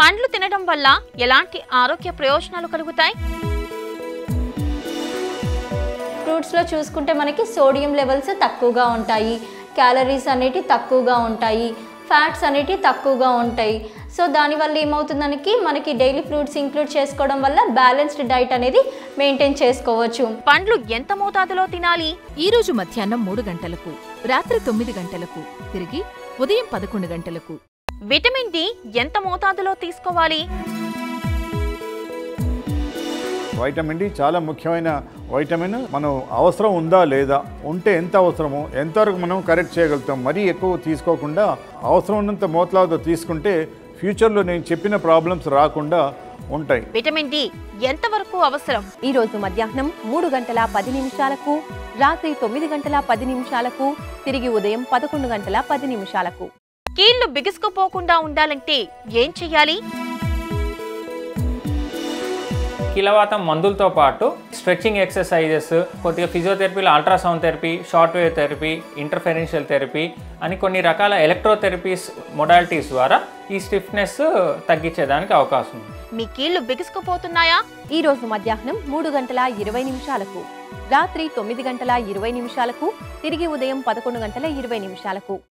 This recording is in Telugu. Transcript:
పండ్లు తినడం వల్ల ఎలాంటి ఆరోగ్య ప్రయోజనాలు కలుగుతాయి ఫ్రూట్స్లో చూసుకుంటే మనకి సోడియం లెవెల్స్ తక్కువగా ఉంటాయి క్యాలరీస్ అనేటివి తక్కువగా ఉంటాయి ఫ్యాట్స్ అనేటివి తక్కువగా ఉంటాయి సో దానివల్ల ఏమవుతుందనికి మనకి డైలీ ఫ్రూట్స్ ఇంక్లూడ్ చేసుకోవడం వల్ల బ్యాలెన్స్డ్ డైట్ అనేది మెయింటైన్ చేసుకోవచ్చు పండ్లు ఎంత మోతాదులో తినాలి ఈ రోజు మధ్యాహ్నం మూడు గంటలకు రాత్రి తొమ్మిది గంటలకు తిరిగి ఉదయం పదకొండు గంటలకు విటమిన్ డి ఎంత మోతాదులో తీసుకోవాలి వైటమిన్ డి చాలా ముఖ్యమైన వైటమిన్ మనం అవసరం ఉందా లేదా ఉంటే ఎంత అవసరమో ఎంతవరకు మనం కరెక్ట్ చేయగలుగుతాం మరీ ఎక్కువ తీసుకోకుండా అవసరం ఉన్నంత మోతాదులో తీసుకుంటే ఫ్యూచర్లో నేను చెప్పిన ప్రాబ్లమ్స్ రాకుండా ఉంటాయి విటమిన్ డి ఎంతవరకు అవసరం ఈ రోజు మధ్యాహ్నం మూడు గంటల పది నిమిషాలకు రాత్రి తొమ్మిది గంటల పది నిమిషాలకు తిరిగి ఉదయం పదకొండు గంటల పది నిమిషాలకు కీళ్లు బిగుసుకుపోకుండా ఉండాలంటే ఏం చెయ్యాలి కీలవాతం మందులతో పాటు స్ట్రెచ్చింగ్ ఎక్సర్సైజెస్ కొద్దిగా ఫిజియోథెరపీలో ultrasound therapy short wave therapy interferential therapy అని కొన్ని రకాల ఎలక్ట్రోథెరపీస్ మొడాలిటీస్ ద్వారా ఈ స్టిఫ్నెస్ తగ్గించేదానికి అవకాశం ఉంది మీ కీళ్లు బిగుసుకుపోతున్నాయా ఈ రోజు మధ్యాహ్నం మూడు గంటల ఇరవై నిమిషాలకు రాత్రి తొమ్మిది గంటల ఇరవై నిమిషాలకు తిరిగి ఉదయం పదకొండు గంటల ఇరవై నిమిషాలకు